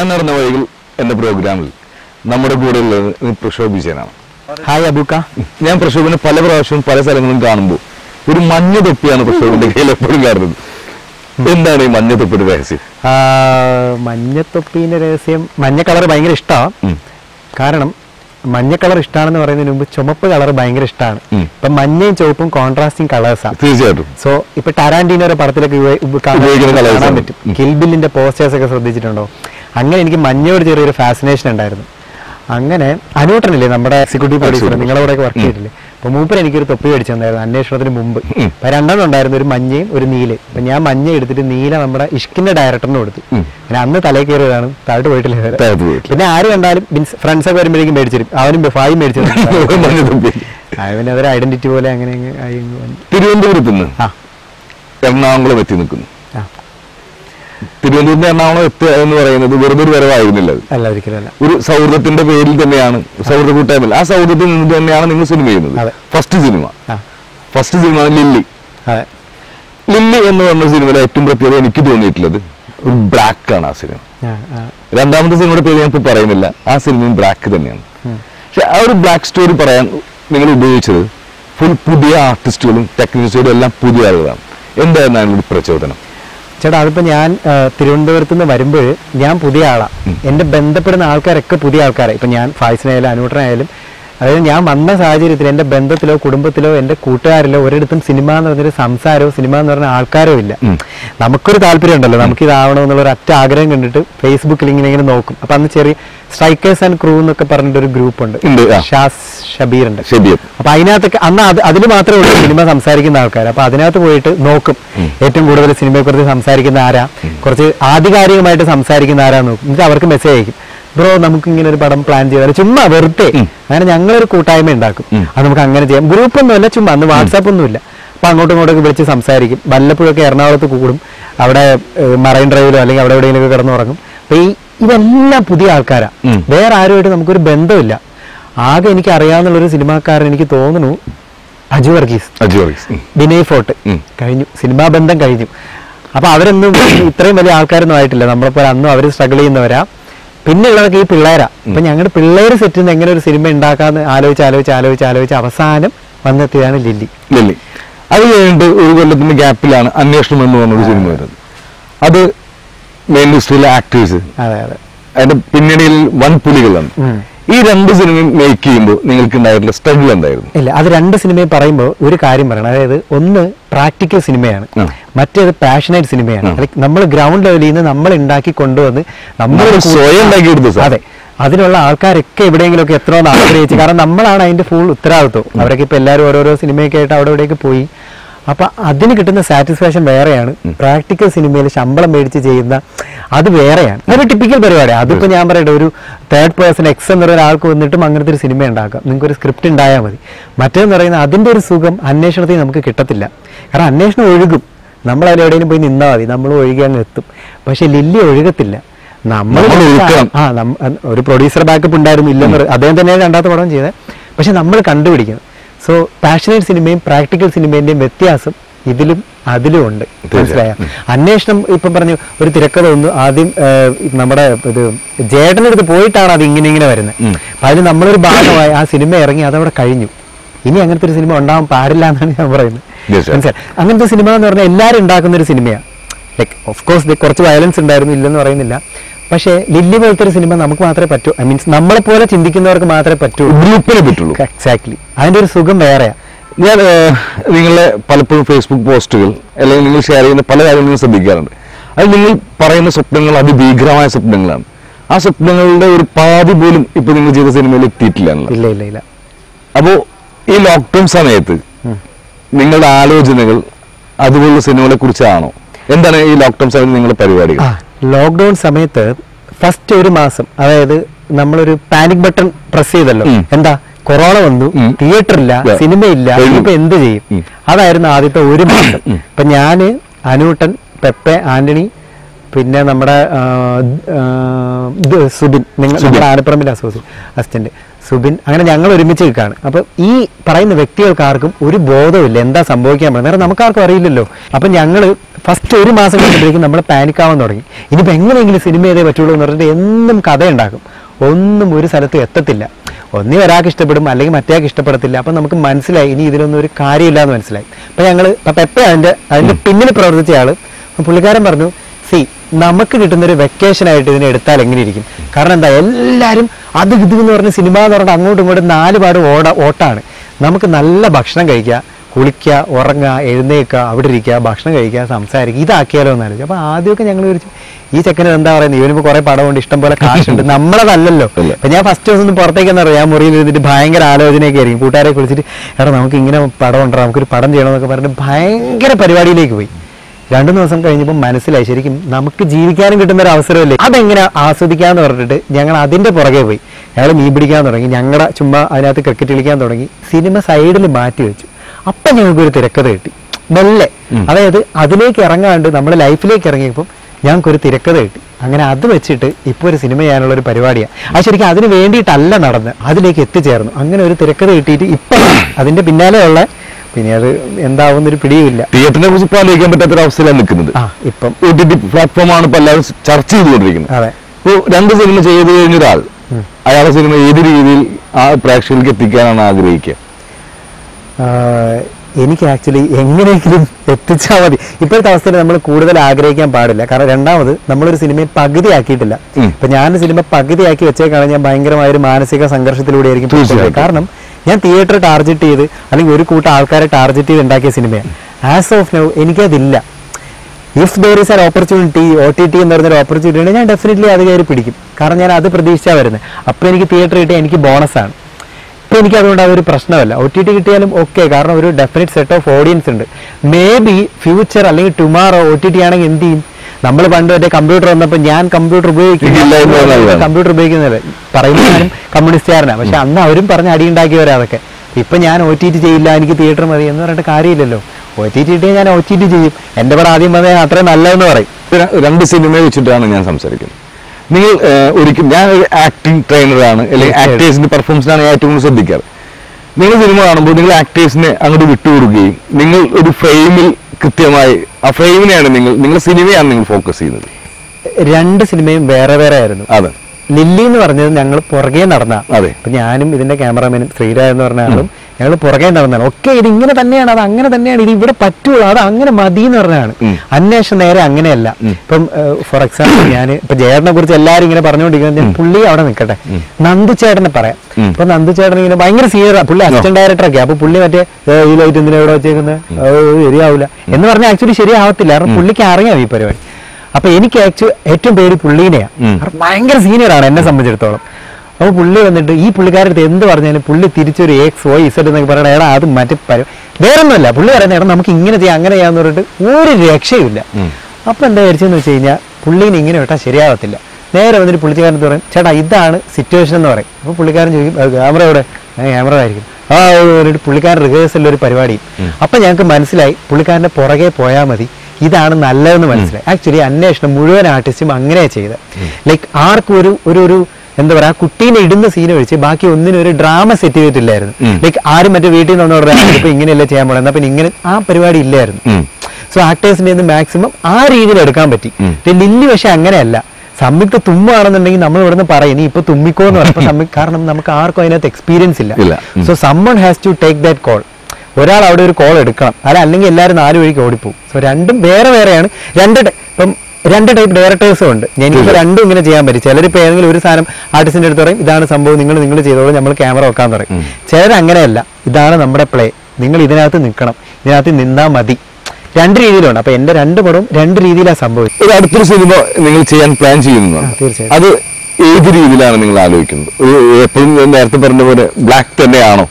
ഞാൻ നടന്ന വഴികൾ എന്ന പ്രോഗ്രാമിൽ നമ്മുടെ കൂടെ ഉള്ളത് പ്രക്ഷോഭ് വിജയനാണ് ഹായ് അബൂക്ക ഞാൻ പ്രക്ഷോഭിനെ പല പ്രാവശ്യവും പല സ്ഥലങ്ങളും കാണുമ്പോൾ ഒരു മഞ്ഞ തൊപ്പിയാണ് പ്രക്ഷോഭിന്റെ കയ്യിൽ എപ്പോഴും കാണുന്നത് എന്താണ് ഈ മഞ്ഞ തൊപ്പിയുടെ രഹസ്യം ആ, മഞ്ഞത്തൊപ്പീന്റെ രഹസ്യം മഞ്ഞ കളർ ഭയങ്കര ഇഷ്ടമാണ് ഉം. കാരണം മഞ്ഞ കളർ ഇഷ്ടമാണെന്ന് പറയുന്നതിന് മുമ്പ് ചുമപ്പ് കളർ ഭയങ്കര ഇഷ്ടമാണ് ഉം. ഇപ്പൊ മഞ്ഞയും ചുവപ്പും കോൺട്രാസ്റ്റിംഗ് കളേഴ്സാണ് തീർച്ചയായിട്ടും സോ ഇപ്പൊ ടാരാൻറ്റീനോയുടെ പടത്തിലൊക്കെ ഉപ- ഉപ- കാണാൻ ഉപയോഗിക്കുന്ന colours കാണാൻ ആണ്. പറ്റും ഉം. കിൽബില്ലിന്റെ പോസ്റ്റേഴ്സ് ഒക്കെ ശ്രദ്ധിച്ചിട്ടുണ്ടോ അങ്ങനെ എനിക്ക് മഞ്ഞയോട് ചെറിയൊരു ഫാസിനേഷൻ ഉണ്ടായിരുന്നു അങ്ങനെ അനൂട്ടനില്ലേ നമ്മുടെ എക്സിക്യൂട്ടീവ് പ്രൊഡ്യൂസർ Executive. നിങ്ങളുടെ കൂടെ വർക്ക് ചെയ്തിട്ടില്ലേ അപ്പൊ മൂപ്പർ എനിക്കൊരു തൊപ്പി മേടിച്ചു തന്നായിരുന്നു അന്വേഷണത്തിന് മുമ്പ് ഉം. അപ്പൊ രണ്ടെണ്ണം ഉണ്ടായിരുന്നു ഒരു മഞ്ഞയും ഒരു നീല് അപ്പൊ ഞാൻ മഞ്ഞ എടുത്തിട്ട് നീല നമ്മുടെ ഇഷ്കിന്റെ ഡയറക്ടറിന് കൊടുത്തു ഉം. പിന്നെ അന്ന് തലേ കയറിയതാണ് താഴോട്ട് പോയിട്ടില്ല ഇതുവരെ. താഴോട്ട് പോയിട്ടില്ല. പിന്നെ ആര് കണ്ടാലും മീൻസ് ഫ്രണ്ട്സ് ഒക്കെ വരുമ്പോഴേക്കും മേടിച്ചിരും അവനും ഫായും മേടിച്ചു മഞ്ഞ തൊപ്പി അവന് അതൊരു ഐഡന്റിറ്റി പോലെ അങ്ങനെ അങ്ങ് ആയി അങ്ങ് വന്നു. തിരുവനന്തപുരത്ത് നിന്ന് ആ എറണാകുളം എത്തി നിൽക്കുന്നു ആ തിരുവനന്തപുരത്ത് നിന്ന് എറണാകുളം എത്തുക എന്ന് പറയുന്നത് വെറുതെ ഒരു വരവായിരുന്നില്ല അത് അല്ല ഒരിക്കലും അല്ല ഒരു സൗഹൃദത്തിന്റെ പേരിൽ തന്നെയാണ് സൗഹൃദ കൂട്ടായ്മ ആ സൗഹൃദത്തിൽ നിന്ന് തന്നെയാണ് നിങ്ങൾ സിനിമ ചെയ്യുന്നത് അതെ. ഫസ്റ്റ് സിനിമ ആ ഫസ്റ്റ് സിനിമ ലില്ലി അതെ ലില്ലി എന്ന് പറഞ്ഞ സിനിമയിലെ ഏറ്റവും പ്രത്യേകത എനിക്ക് തോന്നിയിട്ടുള്ളത് ഒരു ബ്ലാക്ക് ആണ് ആ സിനിമ ആ, ആ. രണ്ടാമത്തെ സിനിമയുടെ പേര് ഞാൻ ഇപ്പോൾ പറയുന്നില്ല ആ സിനിമയും ബ്ലാക്ക് തന്നെയാണ് പക്ഷെ ആ ഒരു ബ്ലാക്ക് സ്റ്റോറി പറയാൻ നിങ്ങൾ ഉപയോഗിച്ചത് ഫുൾ പുതിയ ആർട്ടിസ്റ്റുകളും ടെക്നീഷ്യന്സും എല്ലാം പുതിയ ആളുകളാണ് എന്തായിരുന്നു അതിനൊരു പ്രചോദനം ചേട്ടാ അതിപ്പോ ഞാൻ ആ, തിരുവനന്തപുരത്ത് നിന്ന് വരുമ്പോൾ ഞാൻ പുതിയ ആളാ എന്റെ ബന്ധപ്പെടുന്ന ആൾക്കാരൊക്കെ പുതിയ ആൾക്കാരാണ് ഇപ്പൊ ഞാൻ ഫായ്സിനായാലും അനൂട്ടനായാലും അതായത് ഞാൻ വന്ന സാഹചര്യത്തിൽ എന്റെ ബന്ധത്തിലോ കുടുംബത്തിലോ എന്റെ കൂട്ടുകാരിലോ ഒരിടത്തും സിനിമ എന്ന് പറഞ്ഞൊരു സംസാരമോ സിനിമ എന്ന് പറഞ്ഞ ആൾക്കാരോ ഇല്ല ഉം. നമുക്കൊരു താല്പര്യം ഉണ്ടല്ലോ നമുക്ക് ഇതാവണമെന്നുള്ള ഒരു ഒറ്റ ആഗ്രഹം കണ്ടിട്ട് ഫേസ്ബുക്കിൽ ഇങ്ങനെ ഇങ്ങനെ നോക്കും അപ്പൊ അന്ന് ചെറിയ സ്ട്രൈക്കേഴ്സ് ആൻഡ് ക്രൂ എന്നൊക്കെ പറഞ്ഞിട്ടൊരു ഗ്രൂപ്പ് ഉണ്ട് ഉണ്ട്, ആ. ഷാസ് ഷബീർ ഉണ്ട് ഷബീർ അപ്പൊ അതിനകത്തൊക്കെ അന്ന് അത് അതിൽ മാത്രമേ ഉള്ളൂ സിനിമ സംസാരിക്കുന്ന ആൾക്കാർ അപ്പൊ അതിനകത്ത് പോയിട്ട് നോക്കും ഏറ്റവും കൂടുതൽ സിനിമയെ കുറിച്ച് സംസാരിക്കുന്ന ആരാ കുറച്ച് ആധികാരികമായിട്ട് സംസാരിക്കുന്ന ആരാ നോക്കും എന്നിട്ട് അവർക്ക് മെസ്സേജ് അയക്കും ബ്രോ നമുക്ക് ഇങ്ങനെ ഒരു പടം പ്ലാൻ ചെയ്താൽ ചുമ്മാ വെറുതെ അങ്ങനെ ഞങ്ങളൊരു കൂട്ടായ്മ ഉണ്ടാക്കും അത് നമുക്ക് അങ്ങനെ ചെയ്യാം ഗ്രൂപ്പ് ഒന്നുമല്ല ചുമ്മാ അന്ന് വാട്സാപ്പ് ഒന്നുമില്ല അപ്പൊ അങ്ങോട്ടും ഇങ്ങോട്ടൊക്കെ വിളിച്ച് സംസാരിക്കും വല്ലപ്പോഴൊക്കെ എറണാകുളത്ത് കൂടും അവിടെ ഏഹ്, മറൈൻ ഡ്രൈവിലോ അല്ലെങ്കിൽ അവിടെ എവിടെയെങ്കിലും കിടന്നുറങ്ങും അപ്പൊ ഈ ഇതെല്ലാം പുതിയ ആൾക്കാരാ ഉം. വേറെ ആരുമായിട്ട് നമുക്കൊരു ബന്ധമില്ല ആകെ എനിക്ക് അറിയാവുന്ന ഒരു സിനിമാക്കാരൻ എനിക്ക് തോന്നുന്നു അജു വർഗീസ് അജു വർഗീസ് ഉം. വിനയ് ഫോർട്ട് ഉം. കഴിഞ്ഞു സിനിമാ ബന്ധം കഴിഞ്ഞു അപ്പൊ അവരൊന്നും ഇത്രയും വലിയ ആൾക്കാരൊന്നും ആയിട്ടില്ല നമ്മളിപ്പോൾ അന്നും അവർ സ്ട്രഗിൾ ചെയ്യുന്നവരാ പിന്നെ ഉള്ളതൊക്കെ ഈ പിള്ളേരാ അപ്പൊ ഞങ്ങളുടെ പിള്ളേർ സെറ്റിൽ നിന്ന് എങ്ങനെ ഒരു സിനിമ ഉണ്ടാക്കാന്ന് ആലോചിച്ച് ആലോചിച്ച് ആലോചിച്ച് ആലോചിച്ച് അവസാനം വന്നെത്തിയതാണ് ലില്ലി ലില്ലി അത് കഴിഞ്ഞിട്ട് ഒരു കൊല്ലത്തിന്റെ ഗ്യാപ്പിലാണ് അന്വേഷണം എന്ന് പറഞ്ഞൊരു സിനിമ വരുന്നത് അത് മെയിൻ ലിസ്റ്റിലെ ആക്ടേഴ്സ് അതെ അതെ അതിന്റെ പിന്നണിയിൽ വൻ പുലികളാണ് ഉം. ഈ രണ്ട് സിനിമയും മേക്ക് ചെയ്യുമ്പോൾ നിങ്ങൾക്ക് ഉണ്ടായിട്ടുള്ള സ്ട്രഗിൾ എന്തായിരുന്നു ഇല്ല അത് രണ്ട് സിനിമയും പറയുമ്പോൾ ഒരു കാര്യം പറയണം അതായത് ഒന്ന് പ്രാക്ടിക്കൽ സിനിമയാണ് ആ. മറ്റേത് പാഷനേറ്റ് സിനിമയാണ് ആ. അല്ലെങ്കിൽ നമ്മൾ ഗ്രൗണ്ട് ലെവലിൽ നിന്ന് നമ്മൾ ഉണ്ടാക്കി കൊണ്ടുവന്ന് നമ്മൾ നമ്മൾ സ്വയം ഉണ്ടാക്കിയെടുത്ത സാധനം. അതെ അതിനുള്ള ആൾക്കാരൊക്കെ എവിടെയെങ്കിലുമൊക്കെ എത്രയോ ആഗ്രഹിച്ചു കാരണം നമ്മളാണ് അതിന്റെ ഫുൾ ഉത്തരവാദിത്വം അവരൊക്കെ ഇപ്പൊ എല്ലാവരും ഓരോരോ സിനിമയൊക്കെ ആയിട്ട് അവിടെ ഇവിടെയൊക്കെ പോയി അപ്പൊ അതിന് കിട്ടുന്ന സാറ്റിസ്ഫാക്ഷൻ വേറെയാണ് പ്രാക്ടിക്കൽ സിനിമയിൽ ശമ്പളം മേടിച്ച് ചെയ്യുന്ന അത് വേറെയാണ് അതൊരു ടിപ്പിക്കൽ പരിപാടിയാണ് അതിപ്പോ ഞാൻ പറയട്ടെ ഒരു തേർഡ് പേഴ്സൺ എക്സ് എന്നൊരു ഒരാൾക്ക് വന്നിട്ടും അങ്ങനത്തെ ഒരു സിനിമ ഉണ്ടാക്കാം നിങ്ങൾക്ക് ഒരു സ്ക്രിപ്റ്റ് ഉണ്ടായാൽ മതി മറ്റേന്ന് പറയുന്നത് അതിന്റെ ഒരു സുഖം അന്വേഷണത്തിൽ നമുക്ക് കിട്ടത്തില്ല കാരണം അന്വേഷണം ഒഴുകും നമ്മൾ അതിൽ എവിടെയെങ്കിലും പോയി നിന്നാൽ മതി നമ്മൾ ഒഴുകി അങ്ങ് എത്തും പക്ഷെ ലില്ലി ഒഴുകത്തില്ല നമ്മൾ നമ്മൾ ഒഴുക്കണം. ആ നമ്മ- ഒരു പ്രൊഡ്യൂസർ ബാക്കപ്പ് ഉണ്ടായിരുന്നു ഇല്ലെന്ന് പറ- അദ്ദേഹം തന്നെയാണ് രണ്ടാമത്തെ പടം ചെയ്തത് പക്ഷെ നമ്മൾ കണ്ടുപിടിക്കുന്നത് സോ പാഷനേറ്റ് സിനിമയും പ്രാക്ടിക്കൽ സിനിമേന്റെയും വ്യത്യാസം ഇതിലും അതിലും ഉണ്ട് മനസ്സിലായ അന്വേഷണം ഇപ്പം പറഞ്ഞു ഒരു തിരക്കഥ ഒന്ന് ആദ്യം ആ, നമ്മുടെ ഇത് ജേട്ടനടുത്ത് പോയിട്ടാണ് അത് ഇങ്ങനെ ഇങ്ങനെ വരുന്നത് ഉം. അപ്പൊ അതിന് നമ്മളൊരു ഭാഗമായി ആ സിനിമ ഇറങ്ങി അതവിടെ കഴിഞ്ഞു ഇനി അങ്ങനത്തെ ഒരു സിനിമ ഉണ്ടാവാൻ പാടില്ല എന്നാണ് ഞാൻ പറയുന്നത് Yes, sir. മനസ്സിലായി അങ്ങനത്തെ സിനിമ എന്ന് പറഞ്ഞാൽ എല്ലാവരും ഉണ്ടാക്കുന്ന ഒരു സിനിമയാണ് ലൈക്ക് ഓഫ് കോഴ്സ് കുറച്ച് വയലൻസ് ഉണ്ടായിരുന്നു ഇല്ലെന്ന് പറയുന്നില്ല പക്ഷേ ലില്ലി പോലത്തെ ഒരു സിനിമ നമുക്ക് മാത്രമേ പറ്റൂ ഐ മീൻസ് നമ്മളെ പോലെ ചിന്തിക്കുന്നവർക്ക് മാത്രമേ പറ്റുള്ളൂ ഗ്രൂപ്പിനെ പറ്റുള്ളൂ എക്സാക്ട്ലി അതിന്റെ ഒരു സുഖം വേറെയാ ഞാൻ ഏഹ്, നിങ്ങളെ പലപ്പോഴും ഫേസ്ബുക്ക് പോസ്റ്റുകൾ അല്ലെങ്കിൽ നിങ്ങൾ ഷെയർ ചെയ്യുന്ന പല കാര്യങ്ങളും ശ്രദ്ധിക്കാറുണ്ട് അത് നിങ്ങൾ പറയുന്ന സ്വപ്നങ്ങൾ അതിഭീകരമായ സ്വപ്നങ്ങളാണ് ആ സ്വപ്നങ്ങളുടെ ഒരു പാതി പോലും ഇപ്പൊ നിങ്ങൾ ചെയ്ത സിനിമയിൽ എത്തിയിട്ടില്ല എന്നുള്ളത് ഇല്ല ഇല്ല ഇല്ല അപ്പോ ഈ ലോക്ക്ഡൌൺ സമയത്ത് നിങ്ങളുടെ ആലോചനകൾ അതുപോലുള്ള സിനിമകളെ കുറിച്ചാണോ എന്താണ് ഈ ലോക്ക്ഡൌൺ സമയത്ത് നിങ്ങളുടെ പരിപാടികൾ ആ ലോക്ക്ഡൌൺ സമയത്ത് ഫസ്റ്റ് ഒരു മാസം അതായത് നമ്മളൊരു പാനിക് ബട്ടൺ പ്രസ് ചെയ്തല്ലോ ഉം. എന്താ കൊറോണ വന്നു ഉം. തിയേറ്റർ ഇല്ല Yeah. സിനിമയില്ല കഴിഞ്ഞു. ഇനിയിപ്പോ എന്ത് ചെയ്യും ഉം. അതായിരുന്നു ആദ്യത്തെ ഒരു മാസം ഇപ്പൊ ഞാന് അനൂട്ടൻ പെപ്പെ ആന്റണി പിന്നെ നമ്മുടെ ആ, ആ, ഇത് സുബിൻ നിങ്ങൾ നമ്മുടെ ആനപ്പറമ്പിന്റെ അസോസിയേറ്റ് അസിസ്റ്റന്റ് സുബിൻ അങ്ങനെ ഞങ്ങൾ ഒരുമിച്ച് നിൽക്കുകയാണ് അപ്പൊ ഈ പറയുന്ന വ്യക്തികൾക്ക് ആർക്കും ഒരു ബോധമില്ല എന്താ സംഭവിക്കാൻ പോകുന്നത് കാരണം നമുക്കാർക്കും അറിയില്ലല്ലോ അപ്പൊ ഞങ്ങൾ ഫസ്റ്റ് ഒരു മാസം കഴിയുമ്പോഴേക്കും നമ്മൾ പാനിക് ആവാൻ തുടങ്ങി ഇനിയിപ്പോൾ എങ്ങനെയെങ്കിലും സിനിമ ചെയ്തേ പറ്റുള്ളൂ എന്ന് പറഞ്ഞിട്ട് എന്നും കഥ ഉണ്ടാക്കും ഒന്നും ഒരു സ്ഥലത്തും എത്തത്തില്ല ഒന്നേ ഒരാൾക്ക് ഇഷ്ടപ്പെടും അല്ലെങ്കിൽ മറ്റേയാൾക്ക് ഇഷ്ടപ്പെടത്തില്ല അപ്പം നമുക്ക് മനസ്സിലായി ഇനി ഇതിലൊന്നും ഒരു കാര്യമില്ല എന്ന് മനസ്സിലായി അപ്പം ഞങ്ങൾ അപ്പം എപ്പോഴും അതിൻ്റെ അതിൻ്റെ പിന്നിൽ പ്രവർത്തിച്ച ആള് അപ്പം പുള്ളിക്കാരൻ പറഞ്ഞു സി നമുക്ക് കിട്ടുന്ന ഒരു വെക്കേഷൻ ആയിട്ട് ഇതിനെ എടുത്താൽ എങ്ങനെ ഇരിക്കും കാരണം എന്താ എല്ലാവരും അത് ഇത് എന്ന് പറഞ്ഞ സിനിമ എന്ന് പറഞ്ഞിട്ട് അങ്ങോട്ടും ഇങ്ങോട്ടും നാല് പാട് ഓട ഓട്ടാണ് നമുക്ക് നല്ല ഭക്ഷണം കഴിക്കുക കുളിക്കുക ഉറങ്ങുക എഴുന്നേക്കുക അവിടെ ഇരിക്കുക ഭക്ഷണം കഴിക്കുക സംസാരിക്കുക ഇതാക്കിയാലോ എന്ന് ആലോചിച്ചു അപ്പോൾ ആദ്യമൊക്കെ ഞങ്ങൾ വിചാരിച്ചു ഈ ചെക്കന് എന്താ പറയുന്നത് ഇവനിപ്പോൾ കുറേ പടമുണ്ട് ഇഷ്ടം പോലെ കാശുണ്ട് നമ്മളതല്ലല്ലോ ഇല്ല. അപ്പൊ ഞാൻ ഫസ്റ്റ് ദിവസം ഒന്ന് പുറത്തേക്ക് എന്താ പറയുക ഞാൻ മുറിയിൽ ഇരുന്നിട്ട് ഭയങ്കര ആലോചനയൊക്കെ ആയിരിക്കും കൂട്ടുകാരെ വിളിച്ചിട്ട് എടാ നമുക്ക് ഇങ്ങനെ പടം ഉണ്ടോ നമുക്കൊരു പടം ചെയ്യണമെന്നൊക്കെ പറഞ്ഞിട്ട് ഭയങ്കര പരിപാടിയിലേക്ക് പോയി രണ്ടു ദിവസം കഴിഞ്ഞപ്പോൾ മനസ്സിലായി ശരിക്കും നമുക്ക് ജീവിക്കാനും കിട്ടുന്ന ഒരു അവസരമല്ലേ അതെങ്ങനെ ആസ്വദിക്കാന്ന് പറഞ്ഞിട്ട് ഞങ്ങൾ അതിന്റെ പുറകെ പോയി ഞങ്ങൾ മീൻ പിടിക്കാൻ തുടങ്ങി ഞങ്ങളുടെ ചുമ്മാ അതിനകത്ത് ക്രിക്കറ്റ് കളിക്കാൻ തുടങ്ങി സിനിമ സൈഡിൽ മാറ്റി വെച്ചു അപ്പം ഞങ്ങൾക്കൊരു തിരക്കഥ കിട്ടി മെല്ലെ അതായത് അതിലേക്ക് ഇറങ്ങാണ്ട് നമ്മുടെ ലൈഫിലേക്ക് ഇറങ്ങിയപ്പം ഞങ്ങൾക്കൊരു തിരക്കഥ കിട്ടി അങ്ങനെ അത് വെച്ചിട്ട് ഇപ്പോൾ ഒരു സിനിമ ചെയ്യാനുള്ള ഒരു പരിപാടിയാണ് അത് ശരിക്കും അതിന് വേണ്ടിയിട്ടല്ല നടന്ന് അതിലേക്ക് എത്തിച്ചേർന്നു അങ്ങനെ ഒരു തിരക്കഥ കിട്ടിയിട്ട് ഇപ്പം അതിന്റെ പിന്നാലെയുള്ള പിന്നെ അത് എന്താവുന്നൊരു പിടിയുമില്ല തിയേറ്ററിനെ കുറിച്ച് ഇപ്പോൾ ആലോചിക്കാൻ പറ്റാത്തൊരു അവസ്ഥയിലാണ് നിൽക്കുന്നത് ആ ഇപ്പം ഒ ടി ടി പ്ലാറ്റ്ഫോമാണ് ഇപ്പോൾ എല്ലാവരും ചർച്ച ചെയ്തുകൊണ്ടിരിക്കുന്നത് അതെ ഇപ്പോൾ രണ്ട് സിനിമ ചെയ്തു കഴിഞ്ഞ ഒരാൾ അയാളുടെ സിനിമ ഏത് രീതിയിൽ ആ പ്രേക്ഷകരിലേക്ക് എത്തിക്കാനാണ് ആഗ്രഹിക്കുക ആഹ് എനിക്ക് ആക്ച്വലി എങ്ങനെയെങ്കിലും എത്തിച്ചാൽ മതി ഇപ്പോഴത്തെ അവസ്ഥയിൽ നമ്മൾ കൂടുതൽ ആഗ്രഹിക്കാൻ പാടില്ല കാരണം രണ്ടാമത് നമ്മളൊരു സിനിമയെ പകുതിയാക്കിയിട്ടില്ല ഉം. ഇപ്പൊ ഞാൻ സിനിമ പകുതിയാക്കി വെച്ചേക്കാണ് ഞാൻ ഭയങ്കരമായ ഒരു മാനസിക സംഘർഷത്തിലൂടെ ആയിരിക്കും തീർച്ചയായിട്ടും. കാരണം ഞാൻ തിയേറ്റർ ടാർഗറ്റ് ചെയ്ത് അല്ലെങ്കിൽ ഒരു കൂട്ടം ആൾക്കാരെ ടാർഗറ്റ് ചെയ്ത് ഉണ്ടാക്കിയ സിനിമയാണ് ആസ് ഓഫ് നൗ എനിക്കതില്ല if there is an opportunity O T T എന്ന് പറഞ്ഞൊരു ഓപ്പർച്യൂണിറ്റി ഉണ്ട് ഞാൻ ഡെഫിനറ്റ്ലി അത് കയറി പിടിക്കും കാരണം ഞാൻ അത് പ്രതീക്ഷിച്ചാണ് വരുന്നത് അപ്പോൾ എനിക്ക് തിയേറ്റർ കിട്ടിയാൽ എനിക്ക് ബോണസാണ് ഇപ്പൊ എനിക്ക് അതുകൊണ്ട് അതൊരു പ്രശ്നമല്ല ഒ ടി ടി കിട്ടിയാലും ഓക്കെ കാരണം ഒരു ഡെഫിനറ്റ് സെറ്റ് ഓഫ് ഓഡിയൻസ് ഉണ്ട് മേ ബി ഫ്യൂച്ചർ അല്ലെങ്കിൽ ടുമാറോ ഒ ടി ടി ആണെങ്കിൽ എന്ത് ചെയ്യും നമ്മൾ പണ്ട് മറ്റേ കമ്പ്യൂട്ടർ വന്നപ്പോൾ ഞാൻ കമ്പ്യൂട്ടർ ഇല്ല എന്ന് പറഞ്ഞതാണ്. കമ്പ്യൂട്ടർ ഉപയോഗിക്കുന്നില്ല പറയുമ്പോൾ ഞാനും കമ്മ്യൂണിസ്റ്റുകാരനാണ് പക്ഷെ അന്ന് അവരും പറഞ്ഞ് അടിയുണ്ടാക്കിയവരാ അതൊക്കെ ഇപ്പൊ ഞാൻ ഒ ടി ടി ചെയ്യില്ല എനിക്ക് തിയേറ്റർ മതി എന്ന് പറഞ്ഞിട്ട് കാര്യമില്ലല്ലോ ഒ ടി ടി കിട്ടിയാൽ ഞാൻ ഒ ടി ടി ചെയ്യും എന്റെ പടം ആദ്യം വന്നാൽ അത്രയും നല്ലതെന്ന് പറയും ഇപ്പൊ ര- രണ്ട് സിനിമ വെച്ചിട്ടാണ് ഞാൻ സംസാരിക്കുന്നത് നിങ്ങൾ ഏഹ്, ഒരിക്കലും ഞാൻ ഒരു ആക്ടിംഗ് ട്രെയിനറാണ് അല്ലെങ്കിൽ തീർച്ചയായും. ആക്ടേഴ്സിന്റെ പെർഫോമൻസിനാണ് ഞാൻ ഏറ്റവും കൂടുതൽ ശ്രദ്ധിക്കാറ് നിങ്ങൾ സിനിമ കാണുമ്പോൾ നിങ്ങൾ ആക്ടേഴ്സിനെ അങ്ങോട്ട് വിട്ടുകൊടുക്കുകയും നിങ്ങൾ ഒരു ഫ്രെയിമിൽ കൃത്യമായി ആ ഫ്രെയിമിനെയാണ് നിങ്ങൾ നിങ്ങൾ സിനിമയാണ് നിങ്ങൾ ഫോക്കസ് ചെയ്യുന്നത് രണ്ട് സിനിമയും വേറെ വേറെ ആയിരുന്നു അതെ ലില്ലി എന്ന് പറഞ്ഞത് ഞങ്ങൾ പുറകെ നടന്ന അതെ. അപ്പൊ ഞാനും ഇതിന്റെ ക്യാമറാമാനും ശ്രീരാജ് എന്ന് പറഞ്ഞ ആളും ഞങ്ങൾ പുറകെ നടന്നതാണ് ഒക്കെ ഇത് ഇങ്ങനെ തന്നെയാണ് അത് അങ്ങനെ തന്നെയാണ് ഇത് ഇവിടെ പറ്റുള്ളൂ അത് അങ്ങനെ മതി എന്ന് പറഞ്ഞാണ് ഉം. അന്വേഷണം നേരെ അങ്ങനെയല്ല ഇപ്പം ഫോർ എക്സാമ്പിൾ ഞാൻ ഇപ്പൊ ജയേട്ടനെ കുറിച്ച് എല്ലാവരും ഇങ്ങനെ പറഞ്ഞുകൊണ്ടിരിക്കുന്നത് ഞാൻ പുള്ളി അവിടെ നിൽക്കട്ടെ നന്ദു ചേട്ടനെ പറയാം ഉം. ഇപ്പൊ നന്ദു ചേട്ടൻ ഇങ്ങനെ ഭയങ്കര സീനിയർ പുള്ളി അസിസ്റ്റന്റ് ഡയറക്ടർ ഒക്കെ അപ്പൊ പുള്ളി മറ്റേ "ഏ, ഈ ലൈറ്റ് എന്തിനാ ഇവിടെ വെച്ചേക്കുന്നത് ശരിയാവില്ല എന്ന് പറഞ്ഞാൽ ആക്ച്വലി ശരിയാവത്തില്ല കാരണം പുള്ളിക്ക് അറിയാം ഈ പരിപാടി അപ്പൊ എനിക്ക് ആക്ച്വലി ഏറ്റവും പേടി പുള്ളീനെയാണ് ഉം. കാരണം ഭയങ്കര സീനിയറാണ് എന്നെ സംബന്ധിച്ചിടത്തോളം അപ്പൊ പുള്ളി വന്നിട്ട് ഈ പുള്ളിക്കാരടുത്ത് എന്ത് പറഞ്ഞാലും പുള്ളി തിരിച്ചൊരു എക്സ് വൈ ഇസഡ് എന്നൊക്കെ പറയണ എടാ അത് മറ്റേ പരും വേറൊന്നുമല്ല പുള്ളി പറയുന്നത് എടാ നമുക്ക് ഇങ്ങനെ ചെയ്യാം അങ്ങനെ ചെയ്യാന്ന് പറഞ്ഞിട്ട് ഒരു രക്ഷയുമില്ല ഉം. അപ്പൊ എന്താ വിചാരിച്ചെന്ന് വെച്ച് കഴിഞ്ഞാൽ പുള്ളീനെ ഇങ്ങനെ വിട്ടാൽ ശരിയാവത്തില്ല നേരെ വന്നിട്ട് പുള്ളിക്കാരൻ പറയും ചേട്ടാ ഇതാണ് സിറ്റുവേഷൻ എന്ന് പറയും അപ്പൊ പുള്ളിക്കാരൻ ചോദിക്കും ക്യാമറ എവിടെ ക്യാമറ ആയിരിക്കും ആ ഒരു പറഞ്ഞിട്ട് പുള്ളിക്കാരൻ റിഹേഴ്സലിൽ ഒരു പരിപാടി അപ്പൊ ഞങ്ങൾക്ക് മനസ്സിലായി പുള്ളിക്കാരന്റെ പുറകെ പോയാൽ മതി ഇതാണ് നല്ലതെന്ന് മനസ്സിലായി ആക്ച്വലി അന്വേഷണം മുഴുവൻ ആർട്ടിസ്റ്റും അങ്ങനെയാ ചെയ്തത് ലൈക്ക് ആർക്കും ഒരു ഒരു ഒരു എന്താ പറയാ ആ കുട്ടീനെ ഇടുന്ന സീൻ ഒഴിച്ച് ബാക്കി ഒന്നിനും ഒരു ഡ്രാമ സെറ്റ് ചെയ്തിട്ടില്ലായിരുന്നു ഉം. ലൈക്ക് ആരും മറ്റേ വീട്ടിൽ നിന്ന് പറയാം ഇപ്പൊ ഇങ്ങനെയല്ലേ ചെയ്യാൻ പോകണം എന്നാ പിന്നെ ഇങ്ങനെ ആ പരിപാടി ഇല്ലായിരുന്നു ഉം. സോ ആക്ടേഴ്സിന്റെ മാക്സിമം ആ രീതിയിൽ എടുക്കാൻ പറ്റി ഉം. പക്ഷെ ലില്ലി പക്ഷെ അങ്ങനെയല്ല സംയുക്ത തുമ്മാണെന്നുണ്ടെങ്കിൽ നമ്മൾ ഇവിടുന്ന് പറയും നീ ഇപ്പൊ തുമ്മിക്കോ എന്ന് പറഞ്ഞപ്പോൾ സംയുക്ത കാരണം നമുക്ക് ആർക്കും അതിനകത്ത് എക്സ്പീരിയൻസ് ഇല്ല. ഇല്ല ഉം. So someone has to take that call ഒരാൾ അവിടെ ഒരു കോൾ എടുക്കണം അല്ല അല്ലെങ്കിൽ എല്ലാവരും നാല് വഴിക്ക് ഓടിപ്പോവും സോ രണ്ടും വേറെ വേറെയാണ് രണ്ട് ടൈ- ഇപ്പം രണ്ട് ടൈപ്പ് ഡയറക്ടേഴ്സും ഉണ്ട് എനിക്ക് രണ്ടും ഇങ്ങനെ ചെയ്യാൻ പറ്റും ചിലരിപ്പോൾ ഏതെങ്കിലും ഒരു സാധനം ആർട്ടിസ്റ്റിന്റെ അടുത്ത് പറയും ഇതാണ് സംഭവം നിങ്ങൾ നിങ്ങൾ ചെയ്തോളൂ നമ്മൾ ക്യാമറ വെക്കാൻ പറയും ചിലർ അങ്ങനെയല്ല ഇതാണ് നമ്മുടെ പ്ലേ നിങ്ങൾ ഇതിനകത്ത് നിൽക്കണം ഇതിനകത്ത് നിന്നാൽ മതി രണ്ട് രീതിയിലുണ്ട് അപ്പൊ എന്റെ രണ്ട് പടവും രണ്ട് രീതിയിലാണ് സംഭവിച്ചത് ഒരു അടുത്തൊരു സിനിമ നിങ്ങൾ ചെയ്യാൻ പ്ലാൻ ചെയ്യുന്നതാണ് ആ, തീർച്ചയായിട്ടും. അത് ഏത് രീതിയിലാണ് നിങ്ങൾ ആലോചിക്കുന്നത് ഒരു എപ്പോഴും ഞാൻ നേരത്തെ പറഞ്ഞ പോലെ ബ്ലാക്ക് തന്നെയാണോ